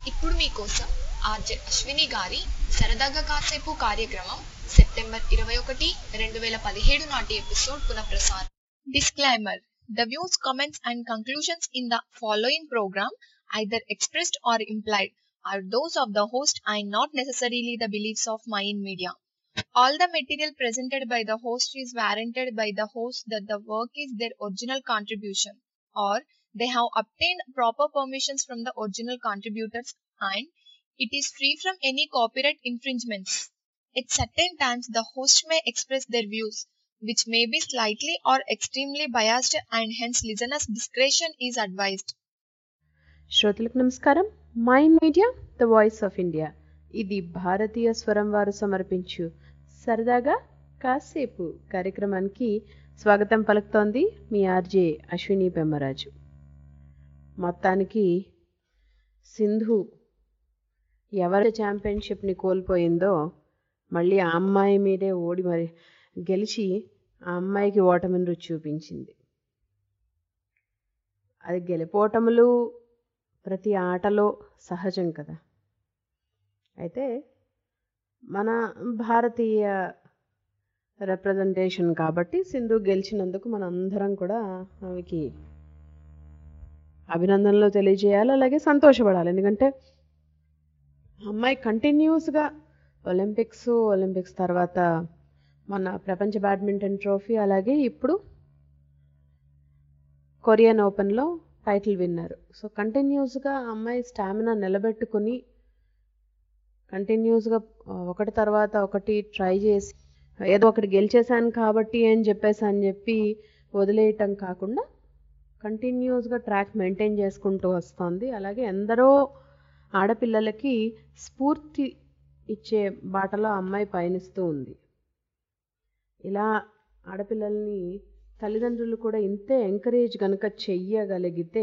ఇప్పుడు మీకోసం ఆర్జే అశ్విని గారి సరదాగా కాసేపు కార్యక్రమం సెప్టెంబర్ ఇరవై ఒకటి రెండు వేల పదిహేడు నాటి ఎపిసోడ్ పునఃప్రసారం disclaimer the views comments and conclusions in the following programme either expressed or implied are those of the host and not necessarily the beliefs of Mayan Media. All the material presented by the host is warranted by the host that the work is their original contribution or they have obtained proper permissions from the original contributors and it is free from any copyright infringements. At certain times, the host may express their views, which may be slightly or extremely biased, and hence listeners' discretion is advised. శ్రోతలకు నమస్కారం Mind Media the voice of India ఇది భారతీయ స్వరం వారు సమర్పించు సరదాగా కాసేపు కార్యక్రమానికి స్వాగతం పలుకుతోంది మీ ఆర్జే అశ్విని పెమ్మరాజు మొత్తానికి సింధు ఎవరి ఛాంపియన్షిప్ని కోల్పోయిందో మళ్ళీ ఆ అమ్మాయి మీదే ఓడి మరి గెలిచి ఆ అమ్మాయికి ఓటమిని రుచి చూపించింది అది గెలిపోవటములు ప్రతి ఆటలో సహజం కదా అయితే మన భారతీయ రిప్రజెంటేషన్ కాబట్టి సింధు గెలిచినందుకు మన అందరం కూడా ఆమెకి అభినందనలు తెలియజేయాలి అలాగే సంతోషపడాలి ఎందుకంటే అమ్మాయి కంటిన్యూస్గా ఒలింపిక్స్ ఒలింపిక్స్ తర్వాత మన ప్రపంచ బ్యాడ్మింటన్ ట్రోఫీ అలాగే ఇప్పుడు కొరియన్ ఓపెన్లో టైటిల్ విన్నారు సో కంటిన్యూస్గా అమ్మాయి స్టామినా నిలబెట్టుకుని కంటిన్యూస్గా ఒకటి తర్వాత ఒకటి ట్రై చేసి ఏదో ఒకటి గెలిచేశాను కాబట్టి అని చెప్పేసి అని చెప్పి వదిలేయటం కాకుండా కంటిన్యూస్గా ట్రాక్ మెయింటైన్ చేసుకుంటూ వస్తుంది అలాగే ఎందరో ఆడపిల్లలకి స్ఫూర్తి ఇచ్చే బాటలో అమ్మాయి పయనిస్తూ ఉంది ఇలా ఆడపిల్లల్ని తల్లిదండ్రులు కూడా ఇంతే ఎంకరేజ్ కనుక చెయ్యగలిగితే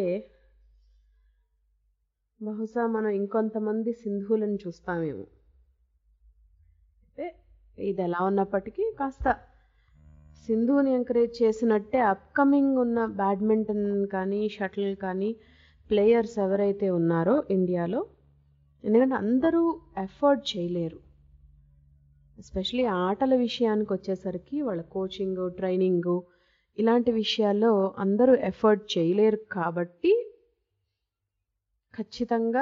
బహుశా మనం ఇంకొంతమంది సింధువులను చూస్తామేమో అంటే ఇది ఎలా ఉన్నప్పటికీ కాస్త సింధువుని ఎంకరేజ్ చేసినట్టే అప్కమింగ్ ఉన్న బ్యాడ్మింటన్ కానీ షటిల్ కానీ ప్లేయర్స్ ఎవరైతే ఉన్నారో ఇండియాలో ఎందుకంటే అందరూ ఎఫర్ట్ చేయలేరు ఎస్పెషలీ ఆటల విషయానికి వచ్చేసరికి వాళ్ళ కోచింగ్ ట్రైనింగు ఇలాంటి విషయాల్లో అందరూ ఎఫర్ట్ చేయలేరు కాబట్టి ఖచ్చితంగా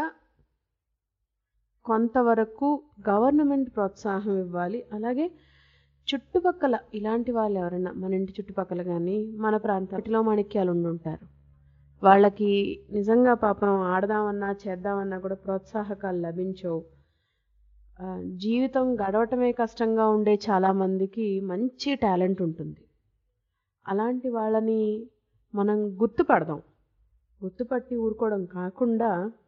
కొంతవరకు గవర్నమెంట్ ప్రోత్సాహం ఇవ్వాలి అలాగే చుట్టుపక్కల ఇలాంటి వాళ్ళు ఎవరైనా మన ఇంటి చుట్టుపక్కల కానీ మన ప్రాంతంలో మాణిక్యాలు ఉండుంటారు వాళ్ళకి నిజంగా పాపం ఆడదామన్నా చేద్దామన్నా కూడా ప్రోత్సాహకాలు లభించవు జీవితం గడవటమే కష్టంగా ఉండే చాలామందికి మంచి టాలెంట్ ఉంటుంది అలాంటి వాళ్ళని మనం గుర్తుపడదాం గుర్తుపట్టి ఊరుకోవడం కాకుండా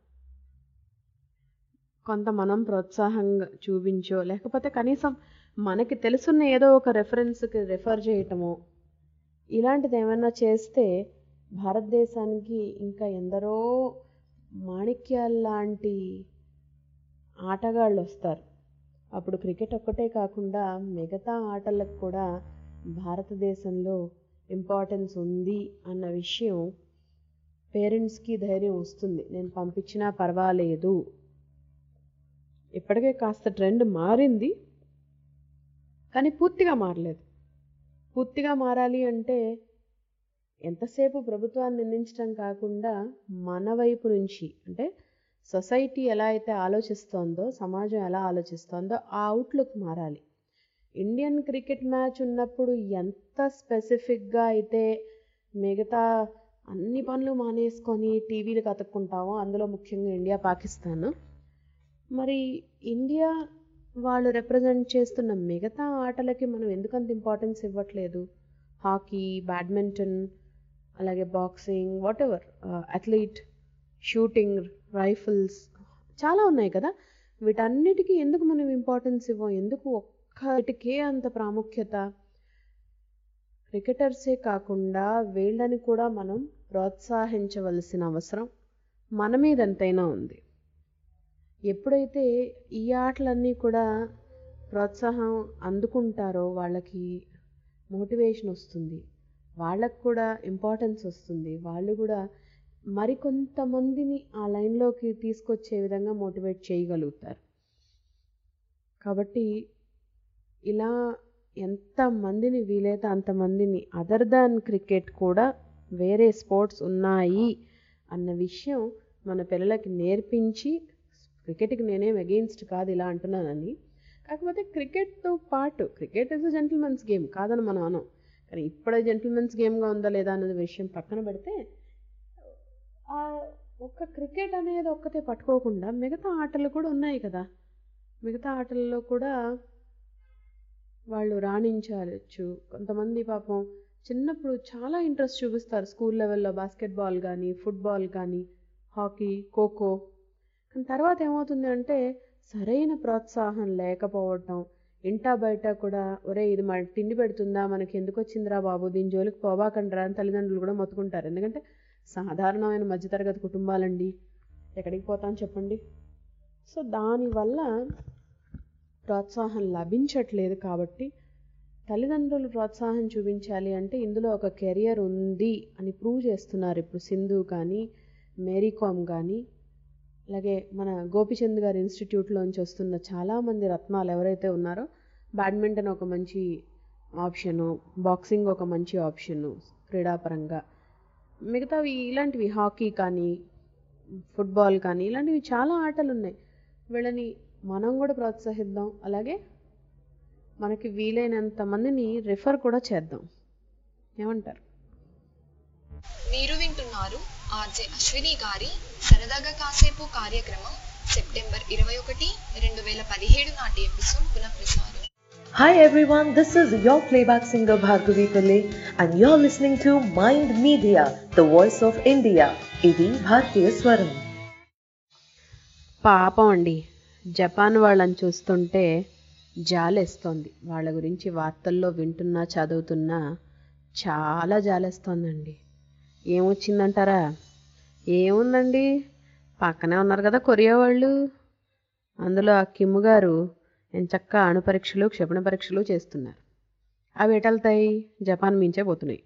కొంత మనం ప్రోత్సాహంగా చూపించో లేకపోతే కనీసం మనకి తెలుసున్న ఏదో ఒక రెఫరెన్స్కి రెఫర్ చేయటమో ఇలాంటిది ఏమైనా చేస్తే భారతదేశానికి ఇంకా ఎందరో మాణిక్యాల లాంటి ఆటగాళ్ళు వస్తారు అప్పుడు క్రికెట్ ఒక్కటే కాకుండా మిగతా ఆటలకు కూడా భారతదేశంలో ఇంపార్టెన్స్ ఉంది అన్న విషయం పేరెంట్స్కి ధైర్యం వస్తుంది నేను పంపించినా పర్వాలేదు ఇప్పటికే కాస్త ట్రెండ్ మారింది కానీ పూర్తిగా మారలేదు పూర్తిగా మారాలి అంటే ఎంతసేపు ప్రభుత్వాన్ని నిందించడం కాకుండా మన వైపు నుంచి అంటే సొసైటీ ఎలా అయితే ఆలోచిస్తోందో సమాజం ఎలా ఆలోచిస్తోందో ఆ అవుట్లుక్ మారాలి ఇండియన్ క్రికెట్ మ్యాచ్ ఉన్నప్పుడు ఎంత స్పెసిఫిక్గా అయితే మిగతా అన్ని పనులు మానేసుకొని టీవీలు కతుక్కుంటామో అందులో ముఖ్యంగా ఇండియా పాకిస్తాన్ మరి ఇండియా వాళ్ళు రిప్రజెంట్ చేస్తున్న మిగతా ఆటలకి మనం ఎందుకంత ఇంపార్టెన్స్ ఇవ్వట్లేదు హాకీ బ్యాడ్మింటన్ అలాగే boxing whatever athlete shooting rifles చాలా ఉన్నాయి కదా వీటన్నిటికీ ఎందుకు మనం ఇంపార్టెన్స్ ఇవ్వం ఎందుకు ఒక్కటికే అంత ప్రాముఖ్యత క్రికెటర్సే కాకుండా వీళ్ళని కూడా మనం ప్రోత్సహించవలసిన అవసరం మన మీద ఎంతైనా ఉంది ఎప్పుడైతే ఈ ఆటలన్నీ కూడా ప్రోత్సాహం అందుకుంటారో వాళ్ళకి మోటివేషన్ వస్తుంది వాళ్ళకు కూడా ఇంపార్టెన్స్ వస్తుంది వాళ్ళు కూడా మరికొంతమందిని ఆ లైన్లోకి తీసుకొచ్చే విధంగా మోటివేట్ చేయగలుగుతారు కాబట్టి ఇలా ఎంతమందిని వీలైతే అంతమందిని అదర్ దాన్ క్రికెట్ కూడా వేరే స్పోర్ట్స్ ఉన్నాయి అన్న విషయం మన పిల్లలకి నేర్పించి క్రికెట్కి నేనేం అగెయిన్స్ట్ కాదు ఇలా అంటున్నానని కాకపోతే క్రికెట్తో పాటు క్రికెట్ ఇస్ జెంటిల్మెన్స్ గేమ్ కాదని మనం అనం కానీ ఇప్పుడే జెంటిల్మెన్స్ గేమ్గా ఉందా లేదా అన్నది విషయం పక్కన పెడితే ఆ ఒక్క క్రికెట్ అనేది ఒక్కతే పట్టుకోకుండా మిగతా ఆటలు కూడా ఉన్నాయి కదా మిగతా ఆటల్లో కూడా వాళ్ళు రాణించవచ్చు కొంతమంది పాపం చిన్నప్పుడు చాలా ఇంట్రెస్ట్ చూపిస్తారు స్కూల్ లెవెల్లో బాస్కెట్బాల్ కానీ ఫుట్బాల్ కానీ హాకీ ఖోఖో కానీ తర్వాత ఏమవుతుంది అంటే సరైన ప్రోత్సాహం లేకపోవటం ఇంటా బయట కూడా ఒరే ఇది మన తిండి పెడుతుందా మనకి ఎందుకు వచ్చిందిరా బాబు దీని జోలికి పోబాకండ్రా అని తల్లిదండ్రులు కూడా మొత్తుకుంటారు ఎందుకంటే సాధారణమైన మధ్యతరగతి కుటుంబాలండి ఎక్కడికి పోతాం చెప్పండి సో దానివల్ల ప్రోత్సాహం లభించట్లేదు కాబట్టి తల్లిదండ్రులు ప్రోత్సాహం చూపించాలి అంటే ఇందులో ఒక కెరియర్ ఉంది అని ప్రూవ్ చేస్తున్నారు ఇప్పుడు సింధు కానీ మేరీకామ్ కానీ అలాగే మన గోపిచంద్ గారి ఇన్స్టిట్యూట్లోంచి వస్తున్న చాలామంది రత్నాలు ఎవరైతే ఉన్నారో బ్యాడ్మింటన్ ఒక మంచి ఆప్షను బాక్సింగ్ ఒక మంచి ఆప్షను క్రీడాపరంగా మిగతావి ఇలాంటివి హాకీ కానీ ఫుట్బాల్ కానీ ఇలాంటివి చాలా ఆటలు ఉన్నాయి వీళ్ళని మనం కూడా ప్రోత్సహిద్దాం అలాగే మనకి వీలైనంత మందిని రిఫర్ కూడా చేద్దాం ఏమంటారు మీరు వింటున్నారు ఆర్జే అశ్విని గారి సరదాగా కాసేపు కార్యక్రమం సెప్టెంబర్ ఇరవై ఒకటి రెండు వేల పదిహేడు నాటి ఎపిసోడ్ పునఃప్రసారం Hi everyone, this is your playback singer Bhargavi Pillai and you're listening to Mind Media, the voice of India. Idi Bhartiya Swaram. పాపం అండి జపాన్ వాళ్ళని చూస్తుంటే జాలేస్తోంది వాళ్ళ గురించి వార్తల్లో వింటున్నా చదువుతున్నా చాలా జాలేస్తోందండి ఏమొచ్చిందంటారా ఏముందండి పక్కనే ఉన్నారు కదా కొరియా వాళ్ళు అందులో ఆ కిమ్ గారు ఎంచక్క అణు పరీక్షలు క్షిపణి పరీక్షలు చేస్తున్నారు అవి ఎటెళ్తాయి జపాన్ మించే పోతున్నాయి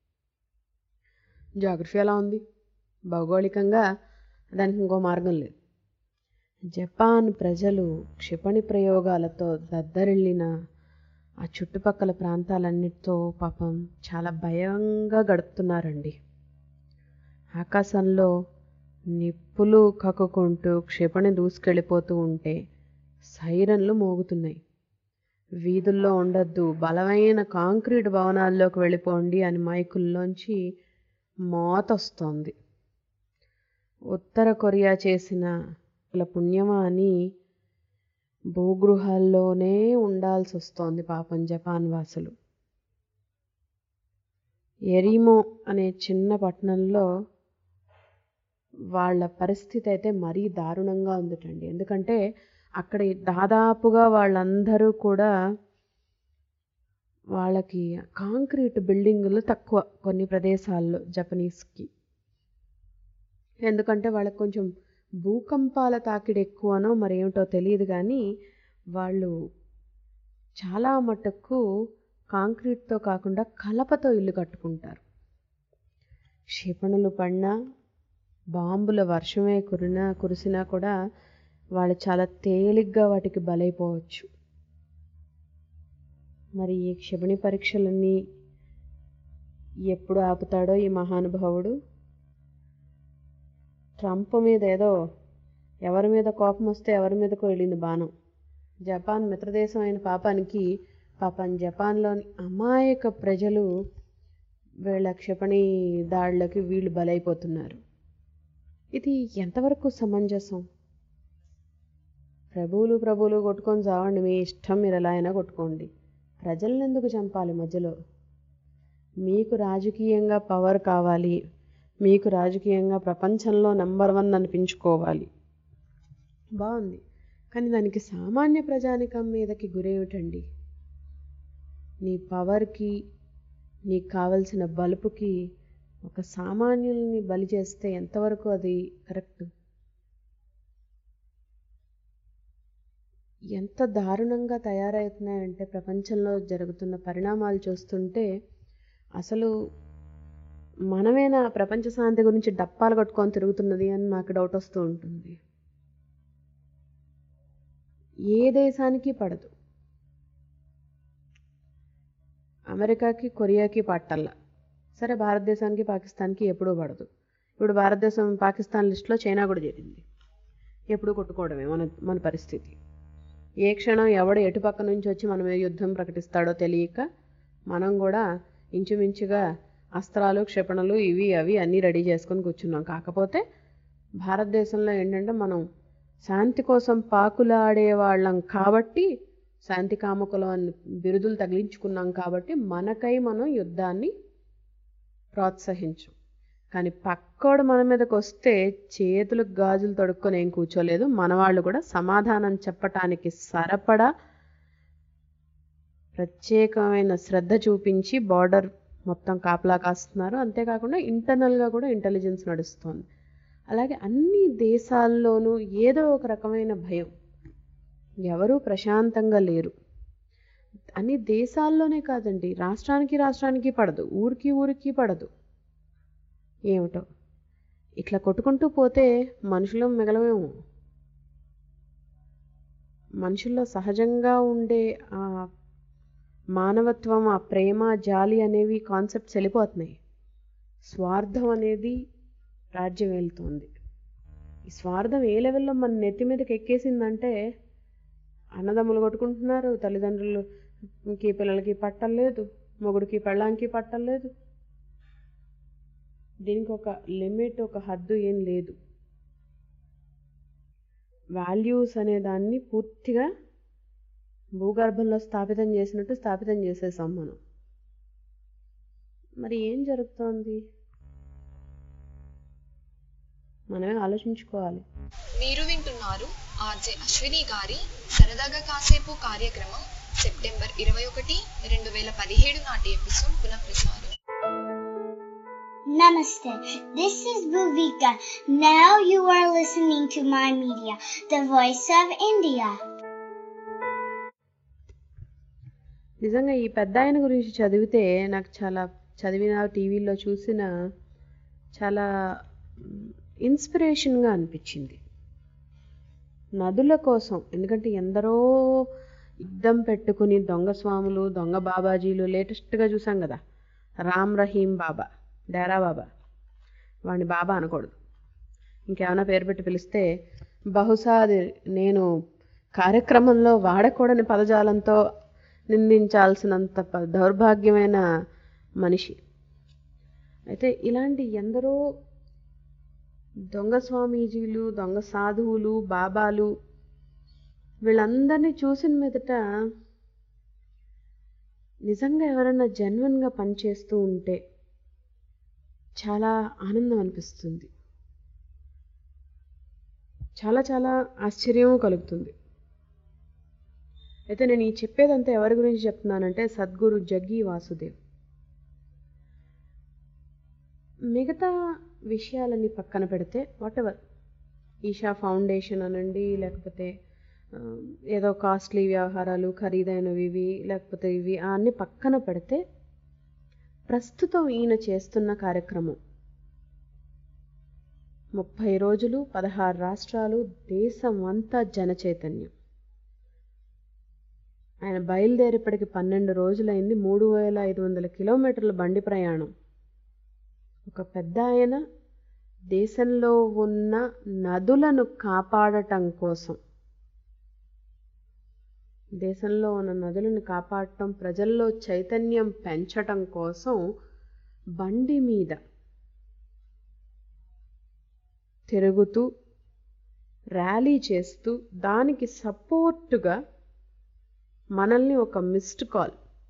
జాగ్రఫీ ఎలా ఉంది భౌగోళికంగా దానికి ఇంకో మార్గం లేదు జపాన్ ప్రజలు క్షిపణి ప్రయోగాలతో దద్దరిల్లిన ఆ చుట్టుపక్కల ప్రాంతాలన్నిటితో పాపం చాలా భయంగా గడుపుతున్నారండి ఆకాశంలో నిప్పులు కక్కుకుంటూ క్షిపణి దూసుకెళ్ళిపోతూ ఉంటే సైరన్లు మోగుతున్నాయి వీధుల్లో ఉండొద్దు బలమైన కాంక్రీట్ భవనాల్లోకి వెళ్ళిపోండి అని మైకుల్లోంచి మోత వస్తోంది ఉత్తర కొరియా చేసిన వాళ్ళ పుణ్యమా అని భూగృహాల్లోనే ఉండాల్సి వస్తోంది పాపం జపాన్ వాసులు ఎరిమో అనే చిన్న పట్టణంలో వాళ్ళ పరిస్థితి అయితే మరీ దారుణంగా ఉందిటండి ఎందుకంటే అక్కడ దాదాపుగా వాళ్ళందరూ కూడా వాళ్ళకి కాంక్రీట్ బిల్డింగులు తక్కువ కొన్ని ప్రదేశాల్లో జపనీస్కి ఎందుకంటే వాళ్ళకి కొంచెం భూకంపాల తాకిడి ఎక్కువనో మరేమిటో తెలియదు కానీ వాళ్ళు చాలా మటుకు కాంక్రీట్తో కాకుండా కలపతో ఇల్లు కట్టుకుంటారు క్షిపణులు పడినా బాంబుల వర్షమే కురినా కురిసినా కూడా వాళ్ళు చాలా తేలిగ్గా వాటికి బలైపోవచ్చు మరి ఈ క్షిపణి పరీక్షలన్నీ ఎప్పుడు ఆపుతాడో ఈ మహానుభావుడు ట్రంప్ మీద ఏదో ఎవరి మీద కోపం వస్తే ఎవరి మీదకో వెళ్ళింది బాణం జపాన్ మిత్రదేశం అయిన పాపానికి పాపం జపాన్లోని అమాయక ప్రజలు వీళ్ళ క్షిపణి దాడులకి వీళ్ళు బలైపోతున్నారు ఇది ఎంతవరకు సమంజసం ప్రభువులు ప్రభువులు కొట్టుకొని చావండి మీ ఇష్టం మీరు ఎలా అయినా కొట్టుకోండి ప్రజలను ఎందుకు చంపాలి మధ్యలో మీకు రాజకీయంగా పవర్ కావాలి మీకు రాజకీయంగా ప్రపంచంలో నెంబర్ వన్ అనిపించుకోవాలి బాగుంది కానీ దానికి సామాన్య ప్రజానికం మీదకి గురేమిటండి నీ పవర్కి నీకు కావలసిన బలుపుకి ఒక సామాన్యుల్ని బలి చేస్తే ఎంతవరకు అది కరెక్ట్ ఎంత దారుణంగా తయారవుతున్నాయంటే ప్రపంచంలో జరుగుతున్న పరిణామాలు చూస్తుంటే అసలు మనమేనా ప్రపంచ శాంతి గురించి డప్పాలు కట్టుకొని తిరుగుతున్నది అని నాకు డౌట్ వస్తూ ఉంటుంది ఏ దేశానికి పడదు అమెరికాకి కొరియాకి పట్టల్లా సరే భారతదేశానికి పాకిస్తాన్కి ఎప్పుడూ పడదు ఇప్పుడు భారతదేశం పాకిస్తాన్ లిస్టులో చైనా కూడా చేరింది ఎప్పుడు కొట్టుకోవడమే మన మన పరిస్థితి ఏ క్షణం ఎవడు ఎటు పక్క నుంచి వచ్చి మన మీద యుద్ధం ప్రకటిస్తాడో తెలియక మనం కూడా ఇంచుమించుగా అస్త్రాలు క్షిపణులు ఇవి అవి అన్నీ రెడీ చేసుకొని కూర్చున్నాం కాకపోతే భారతదేశంలో ఏంటంటే మనం శాంతి కోసం పాకులాడే వాళ్ళం కాబట్టి శాంతి కాముకులం అని బిరుదులు తగిలించుకున్నాం కాబట్టి మనకై మనం యుద్ధాన్ని ప్రోత్సహించం కానీ పక్కోడు మన మీదకి వస్తే చేతులకు గాజులు తొడుక్కొని ఏం కూర్చోలేదు మన వాళ్ళు కూడా సమాధానం చెప్పటానికి సరపడా ప్రత్యేకమైన శ్రద్ధ చూపించి బార్డర్ మొత్తం కాపలా కాస్తున్నారు అంతేకాకుండా ఇంటర్నల్గా కూడా ఇంటెలిజెన్స్ నడుస్తుంది అలాగే అన్ని దేశాల్లోనూ ఏదో ఒక రకమైన భయం ఎవరూ ప్రశాంతంగా లేరు అన్ని దేశాల్లోనే కాదండి రాష్ట్రానికి రాష్ట్రానికి పడదు ఊరికి ఊరికి పడదు ఏమిటో ఇట్లా కొట్టుకుంటూ పోతే మనుషులం మిగలమేమో మనుషుల్లో సహజంగా ఉండే ఆ మానవత్వం ఆ ప్రేమ జాలి అనేవి కాన్సెప్ట్స్ వెళ్ళిపోతున్నాయి స్వార్థం అనేది రాజ్యం వెళ్తుంది ఈ స్వార్థం ఏ లెవెల్లో మన నెత్తి మీదకి ఎక్కేసిందంటే అన్నదమ్ములు కొట్టుకుంటున్నారు తల్లిదండ్రులకి పిల్లలకి పట్టలేదు మొగుడికి పెళ్ళాంకి పట్టలేదు దీనికి ఒక లిమిట్ ఒక హద్దు ఏం లేదు వాల్యూస్ అనే దాన్ని పూర్తిగా భూగర్భంలో స్థాపితం చేసినట్టు స్థాపితం చేసేసాం మనం మరి ఏం జరుగుతోంది మనమే ఆలోచించుకోవాలి మీరు వింటున్నారు ఆర్జే అశ్విని గారి సరదాగా కాసేపు కార్యక్రమం సెప్టెంబర్ ఇరవై ఒకటి రెండు వేల పదిహేడు నాటి ఎపిసోడ్ పునఃప్రసారం Namaste. This is Bhuvika. Now you are listening to my media, the voice of India. నిజంగా ఈ పెద్ద ఆయన గురించి చదివితే నాకు చాలా చదివిన టీవీలో చూసిన చాలా ఇన్స్పిరేషన్గా అనిపించింది నదుల కోసం ఎందుకంటే ఎందరో యుద్ధం పెట్టుకుని దొంగ స్వాములు దొంగ బాబాజీలు లేటెస్ట్గా చూసాం కదా రామ్ రహీం బాబా డేరా బాబా వాడిని బాబా అనకూడదు ఇంకేమైనా పేరు పెట్టి పిలిస్తే బహుశా అది నేను కార్యక్రమంలో వాడకూడని పదజాలంతో నిందించాల్సినంత ప- దౌర్భాగ్యమైన మనిషి అయితే ఇలాంటి ఎందరో దొంగ స్వామీజీలు దొంగ సాధువులు బాబాలు వీళ్ళందరినీ చూసిన మీదట నిజంగా ఎవరైనా జెన్యున్గా పనిచేస్తూ ఉంటే చాలా ఆనందం అనిపిస్తుంది చాలా చాలా ఆశ్చర్యం కలుగుతుంది అయితే నేను ఈ చెప్పేదంతా ఎవరి గురించి చెప్తున్నానంటే సద్గురు జగ్గి వాసుదేవ్ మిగతా విషయాలన్నీ పక్కన పెడితే వాట్ ఎవర్ ఈషా ఫౌండేషన్ అనండి లేకపోతే ఆ, ఏదో కాస్ట్లీ వ్యవహారాలు ఖరీదైనవి ఇవి లేకపోతే ఇవి ఆ అన్ని పక్కన పెడితే ప్రస్తుతం ఈయన చేస్తున్న కార్యక్రమం ముప్పై రోజులు పదహారు రాష్ట్రాలు దేశం అంతా జన చైతన్యం ఆయన బయలుదేరేపటికి పన్నెండు రోజులైంది మూడు వేల ఐదు వందల కిలోమీటర్ల బండి ప్రయాణం ఒక పెద్ద ఆయన దేశంలో ఉన్న నదులను కాపాడటం కోసం దేశంలో ఉన్న నదులను కాపాడటం ప్రజల్లో చైతన్యం పెంచటం కోసం బండి మీద తిరుగుతూ ర్యాలీ చేస్తూ దానికి సపోర్టుగా మనల్ని ఒక మిస్డ్ కాల్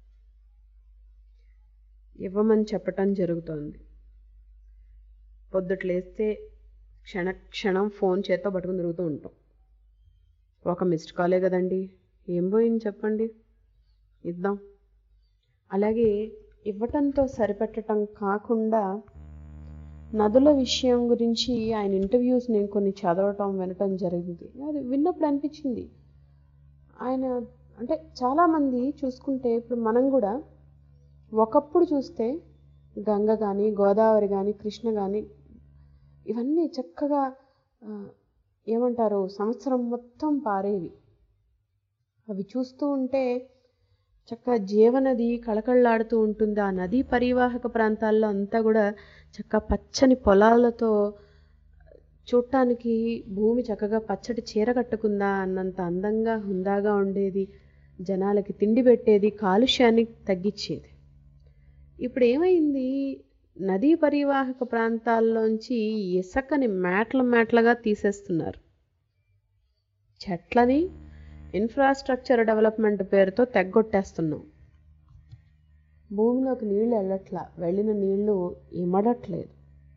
ఇవ్వమని చెప్పటం జరుగుతోంది పొద్దుట లేస్తే క్షణ క్షణం ఫోన్ చేత్తో పట్టుకుని తిరుగుతూ ఉంటాం ఒక మిస్డ్ కాలే కదండి ఏం పోయింది చెప్పండి ఇద్దాం అలాగే ఇవ్వటంతో సరిపెట్టడం కాకుండా నదుల విషయం గురించి ఆయన ఇంటర్వ్యూస్ నేను కొన్ని చదవటం వినటం జరిగింది అది విన్నప్పుడు అనిపించింది ఆయన అంటే చాలామంది చూసుకుంటే ఇప్పుడు మనం కూడా ఒకప్పుడు చూస్తే గంగ కానీ గోదావరి కానీ కృష్ణ కానీ ఇవన్నీ చక్కగా ఆ, ఏమంటారు సంవత్సరం మొత్తం పారేవి అవి చూస్తూ ఉంటే చక్కగా జీవనది కళకళలాడుతూ ఉంటుంది ఆ నదీ పరివాహక ప్రాంతాల్లో అంతా కూడా చక్క పచ్చని పొలాలతో చూడటానికి భూమి చక్కగా పచ్చటి చీర కట్టుకుందా అన్నంత అందంగా హుందాగా ఉండేది జనాలకి తిండి పెట్టేది కాలుష్యాన్ని తగ్గించేది ఇప్పుడు ఏమైంది నదీ పరివాహక ప్రాంతాల్లోంచి ఇసుకని మేట్ల మేట్లగా తీసేస్తున్నారు చెట్లని ఇన్ఫ్రాస్ట్రక్చర్ డెవలప్మెంట్ పేరుతో తెగ్గొట్టేస్తున్నాం భూమిలోకి నీళ్లు వెళ్ళట్లా వెళ్ళిన నీళ్లు ఇమడట్లేదు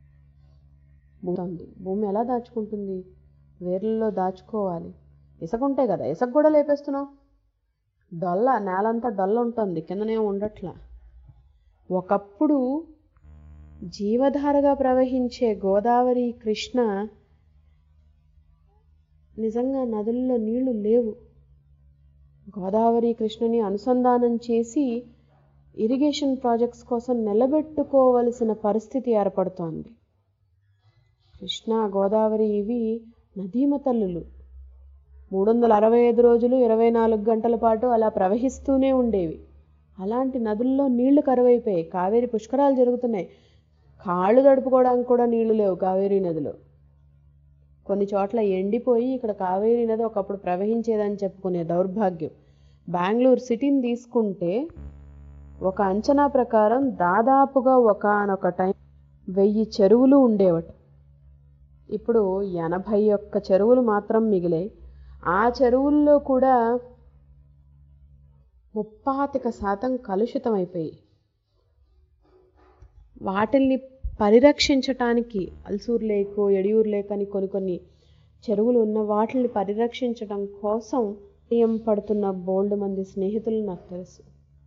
ఉంది భూమి ఎలా దాచుకుంటుంది వేర్లలో దాచుకోవాలి ఇసుక ఉంటే కదా ఇసుక కూడా లేపేస్తున్నాం డొల్ల నేలంతా డొల్ల ఉంటుంది కిందనే ఉండట్లా ఒకప్పుడు జీవధారగా ప్రవహించే గోదావరి కృష్ణ నిజంగా నదుల్లో నీళ్లు లేవు గోదావరి కృష్ణని అనుసంధానం చేసి ఇరిగేషన్ ప్రాజెక్ట్స్ కోసం నిలబెట్టుకోవలసిన పరిస్థితి ఏర్పడుతోంది కృష్ణా గోదావరి ఇవి నదీమ తల్లులు మూడు వందల అరవై ఐదు రోజులు ఇరవై నాలుగు గంటల పాటు అలా ప్రవహిస్తూనే ఉండేవి అలాంటి నదుల్లో నీళ్లు కరువైపోయాయి కావేరి పుష్కరాలు జరుగుతున్నాయి కాళ్ళు తడుపుకోవడానికి కూడా నీళ్లు లేవు కావేరీ నదిలో కొన్ని చోట్ల ఎండిపోయి ఇక్కడ కావేరీ నది ఒకప్పుడు ప్రవహించేదని చెప్పుకునే దౌర్భాగ్యం బెంగళూరు సిటీని తీసుకుంటే ఒక అంచనా ప్రకారం దాదాపుగా ఒకనొక టైం వెయ్యి చెరువులు ఉండేవట ఇప్పుడు ఎనభై ఒక్క చెరువులు మాత్రం మిగిలాయి ఆ చెరువుల్లో కూడా ముప్పాతిక శాతం కలుషితమైపోయి వాటిల్ని పరిరక్షించటానికి అల్సూర్ లేక్ ఎడియూర్ లేక్ అని కొన్ని కొన్ని చెరువులు ఉన్న వాటిని పరిరక్షించడం కోసం ఏం పడుతున్న బోల్డ్ మంది స్నేహితులు నాకు తెలుసు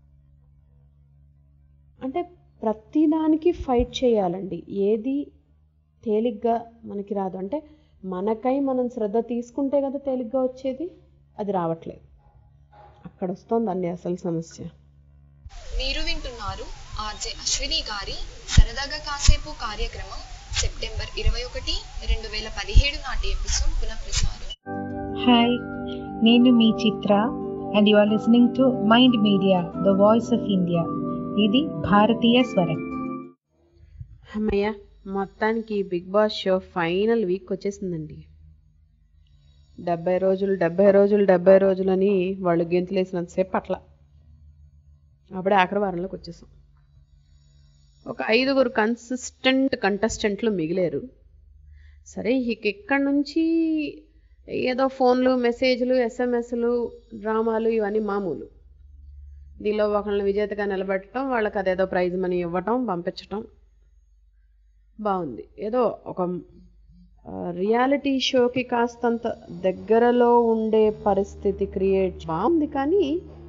అంటే ప్రతిదానికి ఫైట్ చేయాలండి ఏది తేలిగ్గా మనకి రాదు అంటే మనకై మనం శ్రద్ధ తీసుకుంటే కదా తేలిగ్గా వచ్చేది అది రావట్లేదు అక్కడ వస్తోందండి అసలు సమస్య మీరు వింటున్నారు ఆర్జే అశ్విని గారి సరదాగా కాసేపు కార్యక్రమం సెప్టెంబర్ ఇరవై ఒకటి రెండు వేల పదిహేడు నాటి ఎపిసోడ్ పునఃప్రసారం హాయ్ నేను మీ Chitra and you are listening to Mind Media the voice of India ఇది భారతీయ స్వరం అమ్మయ్య మొత్తానికి Bigg Boss show final week వచ్చేసిందండి డెబ్బై రోజులు డెబ్బై రోజులు డెబ్బై రోజులని వాళ్ళు గెంతులేసినంతసేపు అట్లా అప్పుడే ఆఖరి వారంలోకి వచ్చేసాం ఒక ఐదుగురు కన్సిస్టెంట్ కంటెస్టెంట్లు మిగిలేరు సరే ఇక ఇక్కడి నుంచి ఏదో ఫోన్లు మెసేజ్లు ఎస్ఎంఎస్లు డ్రామాలు ఇవన్నీ మామూలు దీనిలో ఒకళ్ళని విజేతగా నిలబెట్టడం వాళ్ళకి అదేదో ప్రైజ్ మనీ ఇవ్వటం పంపించటం బాగుంది ఏదో ఒక రియాలిటీ షోకి కాస్తంత దగ్గరలో ఉండే పరిస్థితి క్రియేట్ బాగుంది కానీ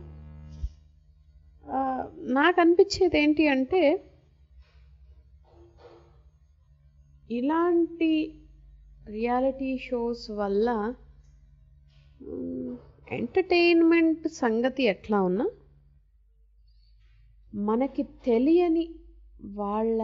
ఆ, నాకు అనిపించేది ఏంటి అంటే ఇలాంటి రియాలిటీ షోస్ వల్ల ఎంటర్టైన్మెంట్ సంగతి ఎట్లా ఉన్నా మనకి తెలియని వాళ్ళ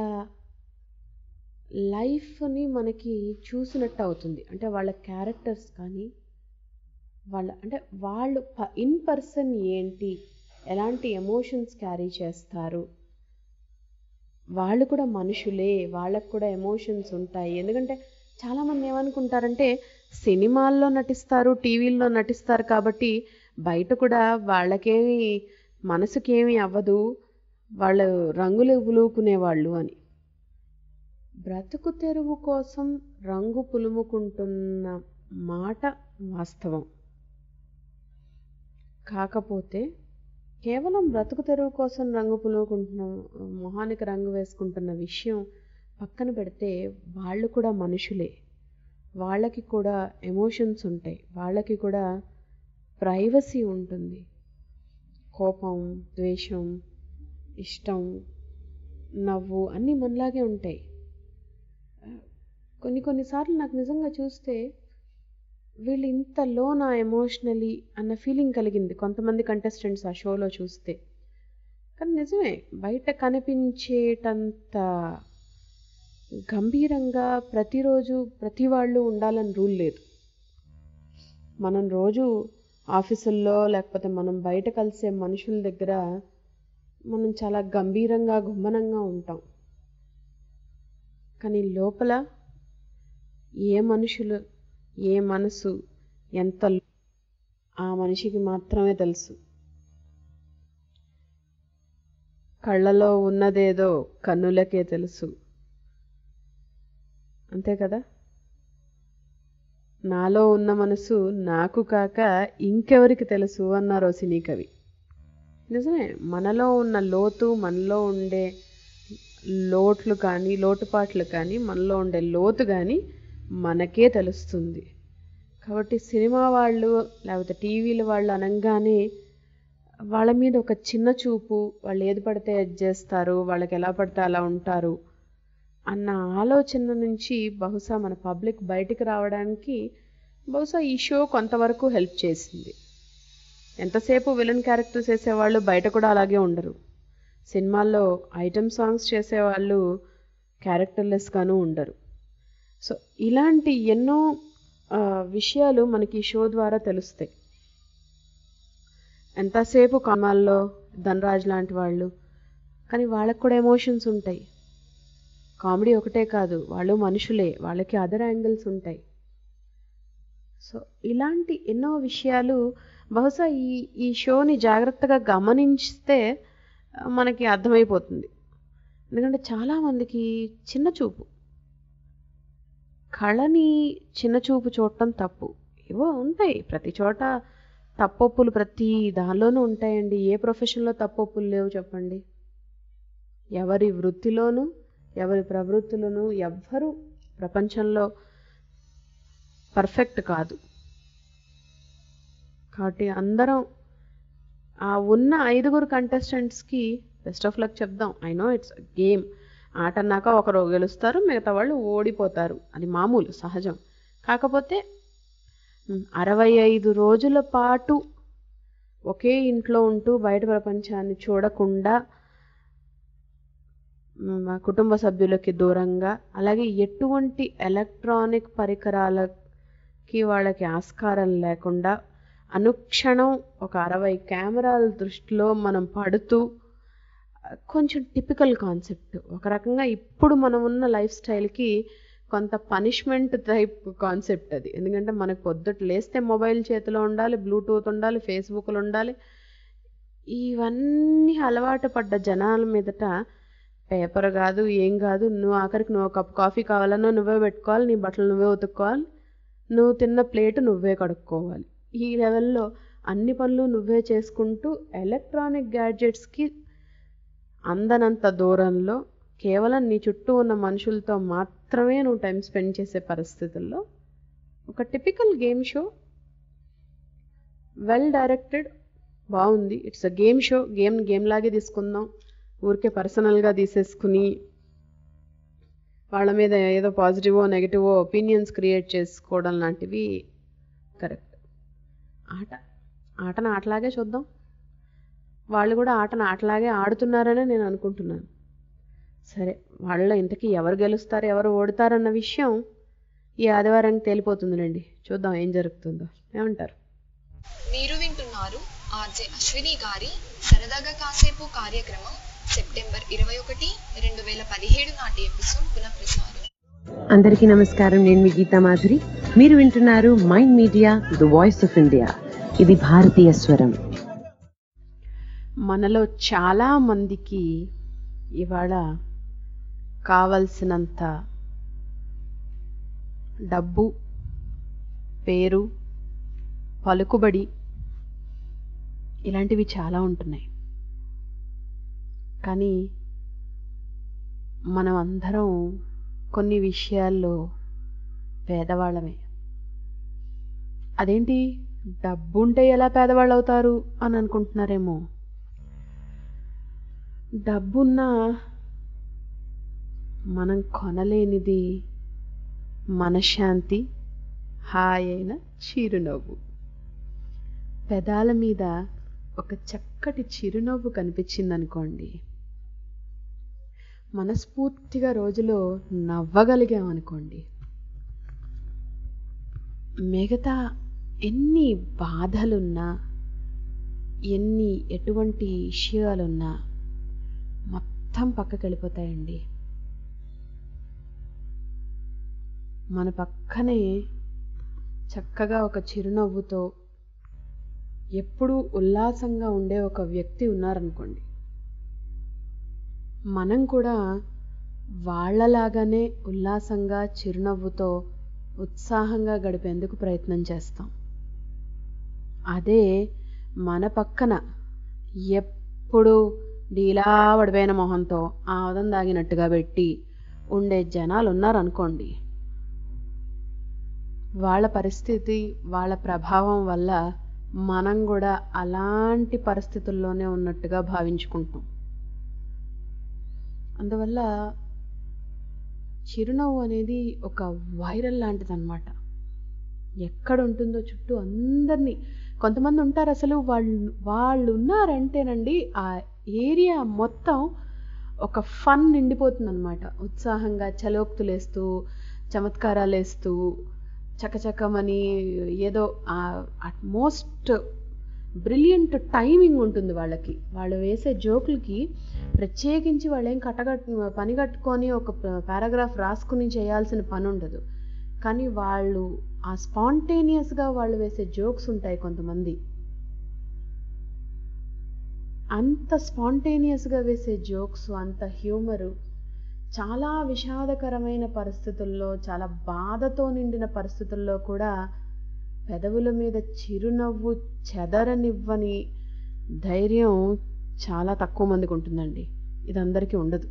లైఫ్ని మనకి చూసినట్టు అవుతుంది అంటే వాళ్ళ క్యారెక్టర్స్ కానీ వాళ్ళ అంటే వాళ్ళు ఇన్ పర్సన్ ఏంటి ఎలాంటి ఎమోషన్స్ క్యారీ చేస్తారు వాళ్ళు కూడా మనుషులే వాళ్ళకు కూడా ఎమోషన్స్ ఉంటాయి ఎందుకంటే చాలామంది ఏమనుకుంటారంటే సినిమాల్లో నటిస్తారు టీవీల్లో నటిస్తారు కాబట్టి బయట కూడా వాళ్ళకేమి మనసుకేమీ అవ్వదు వాళ్ళు రంగులు పులుకునేవాళ్ళు అని బ్రతుకు తెరువు కోసం రంగు పులుముకుంటున్న మాట వాస్తవం కాకపోతే కేవలం బ్రతుకు తెరువు కోసం రంగు పులుముకుంటున్న మొహానికి రంగు వేసుకుంటున్న విషయం పక్కన పెడితే వాళ్ళు కూడా మనుషులే వాళ్ళకి కూడా ఎమోషన్స్ ఉంటాయి వాళ్ళకి కూడా ప్రైవసీ ఉంటుంది కోపం ద్వేషం ఇష్టం నవ్వు అన్నీ మనలాగే ఉంటాయి కొన్ని కొన్నిసార్లు నాకు నిజంగా చూస్తే వీళ్ళు ఇంత లోనా ఎమోషనలీ అన్న ఫీలింగ్ కలిగింది కొంతమంది కంటెస్టెంట్స్ ఆ షోలో చూస్తే కానీ నిజమే బయట కనిపించేటంత గంభీరంగా ప్రతిరోజు ప్రతి వాళ్ళు ఉండాలని రూల్ లేదు మనం రోజు ఆఫీసుల్లో లేకపోతే మనం బయట కలిసే మనుషుల దగ్గర మనం చాలా గంభీరంగా గుమ్మనంగా ఉంటాం కానీ లోపల ఏ మనుషులు ఏ మనసు ఎంత ఆ మనిషికి మాత్రమే తెలుసు కళ్ళలో ఉన్నదేదో కన్నులకే తెలుసు అంతే కదా నాలో ఉన్న మనసు నాకు కాక ఇంకెవరికి తెలుసు అన్నారు సినీ కవి నిజమే మనలో ఉన్న లోతు మనలో ఉండే లోట్లు కానీ లోటుపాట్లు కానీ మనలో ఉండే లోతు కానీ మనకే తెలుస్తుంది కాబట్టి సినిమా వాళ్ళు లేకపోతే టీవీల వాళ్ళు అనగానే వాళ్ళ మీద ఒక చిన్న చూపు వాళ్ళు ఏది పడితే అది చేస్తారు వాళ్ళకి ఎలా పడితే అలా ఉంటారు అన్న ఆలోచన నుంచి బహుశా మన పబ్లిక్ బయటికి రావడానికి బహుశా ఈ షో కొంతవరకు హెల్ప్ చేసింది ఎంతసేపు విలన్ క్యారెక్టర్స్ వేసేవాళ్ళు బయట కూడా అలాగే ఉండరు సినిమాల్లో ఐటమ్ సాంగ్స్ చేసేవాళ్ళు క్యారెక్టర్లెస్గాను ఉండరు సో ఇలాంటి ఎన్నో ఆ, విషయాలు మనకి ఈ షో ద్వారా తెలుస్తాయి ఎంతసేపు కమాల్లో ధనరాజ్ లాంటి వాళ్ళు కానీ వాళ్ళకు కూడా ఎమోషన్స్ ఉంటాయి కామెడీ ఒకటే కాదు వాళ్ళు మనుషులే వాళ్ళకి అదర్ యాంగిల్స్ ఉంటాయి సో ఇలాంటి ఎన్నో విషయాలు బహుశా ఈ ఈ షోని జాగ్రత్తగా గమనిస్తే ఆ, మనకి అర్థమైపోతుంది ఎందుకంటే చాలామందికి చిన్న చూపు కళని చిన్న చూపు చూడటం తప్పు ఏవో ఉంటాయి ప్రతి చోట తప్పొప్పులు ప్రతి దానిలోనూ ఉంటాయండి ఏ ప్రొఫెషన్లో తప్పొప్పులు లేవు చెప్పండి ఎవరి వృత్తిలోనూ ఎవరి ప్రవృత్తిలోనూ ఎవ్వరూ ప్రపంచంలో పర్ఫెక్ట్ కాదు కాబట్టి అందరం ఆ ఉన్న ఐదుగురు కంటెస్టెంట్స్కి బెస్ట్ ఆఫ్ లక్ చెప్దాం ఐ నో ఇట్స్ గేమ్ ఆట అన్నాక ఒకరు గెలుస్తారు మిగతా వాళ్ళు ఓడిపోతారు అది మామూలు సహజం కాకపోతే మ్, అరవై ఐదు రోజుల పాటు ఒకే ఇంట్లో ఉంటూ బయట ప్రపంచాన్ని చూడకుండా మ్, మా కుటుంబ సభ్యులకి దూరంగా అలాగే ఎటువంటి ఎలక్ట్రానిక్ పరికరాలకి వాళ్ళకి ఆస్కారం లేకుండా అనుక్షణం ఒక అరవై కెమెరాల దృష్టిలో మనం పడుతూ కొంచెం టిపికల్ కాన్సెప్ట్ ఒక రకంగా ఇప్పుడు మనం ఉన్న లైఫ్ స్టైల్కి కొంత పనిష్మెంట్ టైప్ కాన్సెప్ట్ అది ఎందుకంటే మనకు పొద్దుట లేస్తే మొబైల్ చేతిలో ఉండాలి బ్లూటూత్ ఉండాలి ఫేస్బుక్లు ఉండాలి ఇవన్నీ అలవాటు పడ్డ జనాల మీదట పేపర్ కాదు ఏం కాదు నువ్వు ఆఖరికి నువ్వు కప్ కాఫీ కావాలన్నా నువ్వే పెట్టుకోవాలి నీ బట్టలు నువ్వే ఉతుక్కోవాలి నువ్వు తిన్న ప్లేట్ నువ్వే కడుక్కోవాలి ఈ లెవెల్లో అన్ని పనులు నువ్వే చేసుకుంటూ ఎలక్ట్రానిక్ గ్యాడ్జెట్స్కి అందనంత దూరంలో కేవలం నీ చుట్టూ ఉన్న మనుషులతో మాత్రమే నువ్వు టైం స్పెండ్ చేసే పరిస్థితుల్లో ఒక typical game show well directed బాగుంది it's a game show game game లాగే తీసుకుందాం ఊరికే పర్సనల్గా తీసేసుకుని వాళ్ళ మీద ఏదో పాజిటివో నెగిటివో ఒపీనియన్స్ క్రియేట్ చేసుకోవడం లాంటివి కరెక్ట్ ఆట ఆటను ఆటలాగే చూద్దాం వాళ్ళు కూడా ఆటను ఆటలాగే ఆడుతున్నారని నేను అనుకుంటున్నాను సరే వాళ్ళలో ఇంతకీ ఎవరు గెలుస్తారు ఎవరు ఓడుతారన్న విషయం ఈ ఆదివారానికి తేలిపోతుందిలేండి చూద్దాం ఏం జరుగుతుందో ఏమంటారు మీరు వింటున్నారు ఆర్జే అశ్విని గారి సరదాగా కాసేపు కార్యక్రమం సెప్టెంబర్ ఇరవై ఒకటి రెండు వేల పదిహేడు నాటి ఎపిసోడ్ పునఃప్రసారం అందరికీ నమస్కారం నేను మీ గీతా మాధురి మీరు వింటున్నారు Mind Media the voice of India ఇది భారతీయ స్వరం మనలో చాలా మందికి ఇవాళ కావలసినంత డబ్బు పేరు పలుకుబడి ఇలాంటివి చాలా ఉంటున్నాయి కానీ మనం అందరం కొన్ని విషయాల్లో పేదవాళ్ళమే అదేంటి డబ్బుంటే ఎలా పేదవాళ్ళు అవుతారు అని అనుకుంటున్నారేమో డబ్బున్నా మనం కొనలేనిది మనశ్శాంతి హాయైన చిరునవ్వు పెదాల మీద ఒక చక్కటి చిరునవ్వు కనిపించిందనుకోండి మనస్ఫూర్తిగా రోజులో నవ్వగలిగామనుకోండి మిగతా ఎన్ని బాధలున్నా ఎన్ని ఎటువంటి విషయాలున్నా మొత్తం పక్కకి వెళ్ళిపోతాయండి మన పక్కనే చక్కగా ఒక చిరునవ్వుతో ఎప్పుడూ ఉల్లాసంగా ఉండే ఒక వ్యక్తి ఉన్నారనుకోండి మనం కూడా వాళ్ళలాగానే ఉల్లాసంగా చిరునవ్వుతో ఉత్సాహంగా గడిపేందుకు ప్రయత్నం చేస్తాం అదే మన పక్కన ఎప్పుడు డీలా పడిపోయిన మొహంతో ఆవదం దాగినట్టుగా పెట్టి ఉండే జనాలు ఉన్నారనుకోండి వాళ్ళ పరిస్థితి వాళ్ళ ప్రభావం వల్ల మనం కూడా అలాంటి పరిస్థితుల్లోనే ఉన్నట్టుగా భావించుకుంటాం అందువల్ల చిరునవ్వు అనేది ఒక వైరల్ లాంటిది అనమాట ఎక్కడ ఉంటుందో చుట్టూ అందరినీ కొంతమంది ఉంటారు అసలు వాళ్ళు వాళ్ళు ఉన్నారంటేనండి ఆ ఏరియా మొత్తం ఒక ఫన్ నిండిపోతుంది అనమాట ఉత్సాహంగా చలోక్తులేస్తూ చమత్కారాలు వేస్తూ చకచకమని ఏదో మోస్ట్ బ్రిలియంట్ టైమింగ్ ఉంటుంది వాళ్ళకి వాళ్ళు వేసే జోకులకి ప్రత్యేకించి వాళ్ళు ఏం కట్టగట్ పని కట్టుకొని ఒక పారాగ్రాఫ్ రాసుకుని చేయాల్సిన పని ఉండదు కానీ వాళ్ళు ఆ స్పాంటేనియస్గా వాళ్ళు వేసే జోక్స్ ఉంటాయి కొంతమంది అంత స్పాంటేనియస్గా వేసే జోక్స్ అంత హ్యూమరు చాలా విషాదకరమైన పరిస్థితుల్లో చాలా బాధతో నిండిన పరిస్థితుల్లో కూడా పెదవుల మీద చిరునవ్వు చెదరనివ్వని ధైర్యం చాలా తక్కువ మందికి ఉంటుందండి ఇది అందరికీ ఉండదు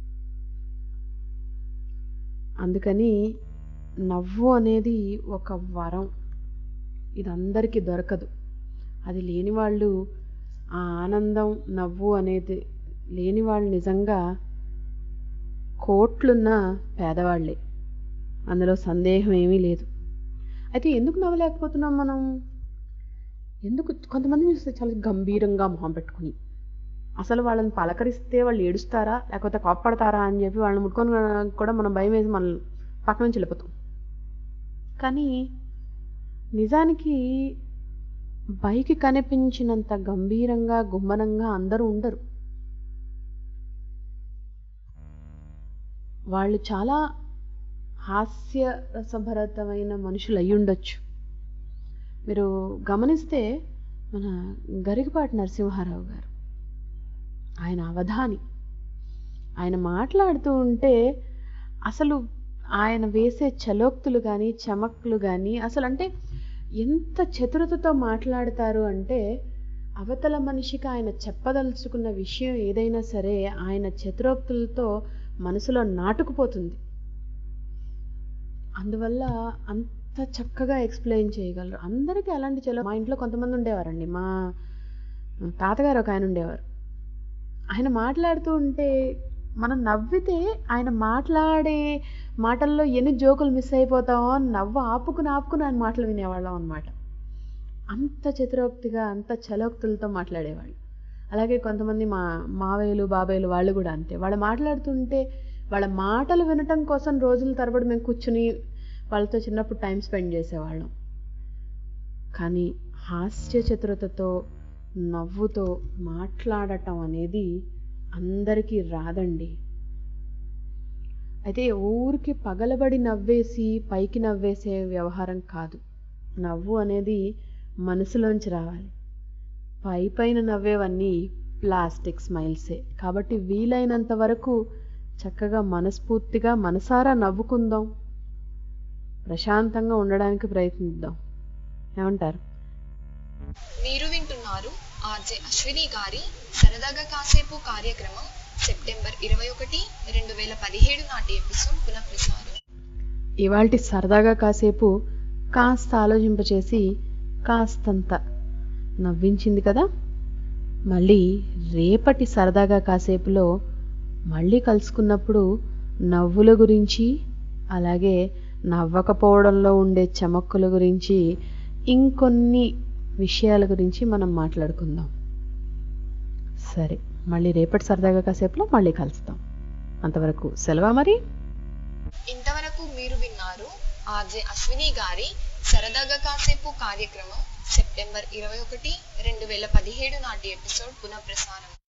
అందుకని నవ్వు అనేది ఒక వరం ఇది అందరికీ దొరకదు అది లేని వాళ్ళు ఆ ఆనందం నవ్వు అనేది లేని వాళ్ళు నిజంగా కోట్లున్న పేదవాళ్లే అందులో సందేహం ఏమీ లేదు అయితే ఎందుకు నవ్వలేకపోతున్నాం మనం ఎందుకు కొంతమంది చూస్తే చాలా గంభీరంగా మొహం పెట్టుకుని అసలు వాళ్ళని పలకరిస్తే వాళ్ళు ఏడుస్తారా లేకపోతే కోప్పడతారా అని చెప్పి వాళ్ళని ముట్టుకొని కూడా మనం భయం వేసి మన పక్క నుంచి వెళ్ళిపోతాం కానీ నిజానికి పైకి కనిపించినంత గంభీరంగా గుమ్మనంగా అందరూ ఉండరు వాళ్ళు చాలా హాస్యరసభరితమైన మనుషులు అయి ఉండొచ్చు మీరు గమనిస్తే మన గరికపాటి నరసింహారావు గారు ఆయన అవధాని ఆయన మాట్లాడుతూ ఉంటే అసలు ఆయన వేసే చలోక్తులు కానీ చమక్లు కానీ అసలు అంటే ఎంత చతురతతో మాట్లాడతారు అంటే అవతల మనిషికి ఆయన చెప్పదలుచుకున్న విషయం ఏదైనా సరే ఆయన చతురోక్తులతో మనసులో నాటుకుపోతుంది అందువల్ల అంత చక్కగా ఎక్స్ప్లెయిన్ చేయగలరు అందరికీ అలాంటి చలో మా ఇంట్లో కొంతమంది ఉండేవారండి మా తాతగారు ఒక ఆయన ఉండేవారు ఆయన మాట్లాడుతూ ఉంటే మనం నవ్వితే ఆయన మాట్లాడే మాటల్లో ఎన్ని జోకులు మిస్ అయిపోతామో అని నవ్వు ఆపుకుని ఆపుకుని ఆయన మాటలు వినేవాళ్ళం అనమాట అంత చతురోక్తిగా అంత చలోక్తులతో మాట్లాడేవాళ్ళు అలాగే కొంతమంది మా మావయ్యలు బాబాయ్యలు వాళ్ళు కూడా అంతే వాళ్ళు మాట్లాడుతుంటే వాళ్ళ మాటలు వినటం కోసం రోజుల తరబడి మేము కూర్చుని వాళ్ళతో చిన్నప్పుడు టైం స్పెండ్ చేసేవాళ్ళం కానీ హాస్య చతురతతో నవ్వుతో మాట్లాడటం అనేది అందరికీ రాదండి అయితే ఊరికి పగలబడి నవ్వేసి పైకి నవ్వేసే వ్యవహారం కాదు నవ్వు అనేది మనసులోంచి రావాలి పై పైన నవ్వేవన్నీ ప్లాస్టిక్ స్మైల్సే కాబట్టి వీలైనంత వరకు చక్కగా మనస్ఫూర్తిగా మనసారా నవ్వుకుందాం ప్రశాంతంగా ఉండడానికి ప్రయత్నిద్దాం ఏమంటారు మీరు వింటున్నారు ఆర్జే అశ్విని గారి సరదాగా కాసేపు కార్యక్రమం సెప్టెంబర్ ఇరవై ఒకటి రెండు వేల పదిహేడు నాటి ఎపిసోడ్ పునఃప్రసారం ఇవాల్టి సరదాగా కాసేపు కాస్త ఆలోచింపచేసి కాస్తంత నవ్వించింది కదా మళ్ళీ రేపటి సరదాగా కాసేపులో మళ్ళీ కలుసుకున్నప్పుడు నవ్వుల గురించి అలాగే నవ్వకపోవడంలో ఉండే చమక్కుల గురించి ఇంకొన్ని విషయాల గురించి మనం మాట్లాడుకుందాం సరే మళ్ళీ రేపటి సరదాగా కాసేపులో మళ్ళీ కలుస్తాం అంతవరకు సెలవా మరి ఇంతవరకు మీరు విన్నారు ఆర్జే అశ్విని గారి సరదాగా కాసేపు కార్యక్రమం సెప్టెంబర్ ఇరవై ఒకటి రెండు వేల పదిహేడు నాటి ఎపిసోడ్ పునఃప్రసారం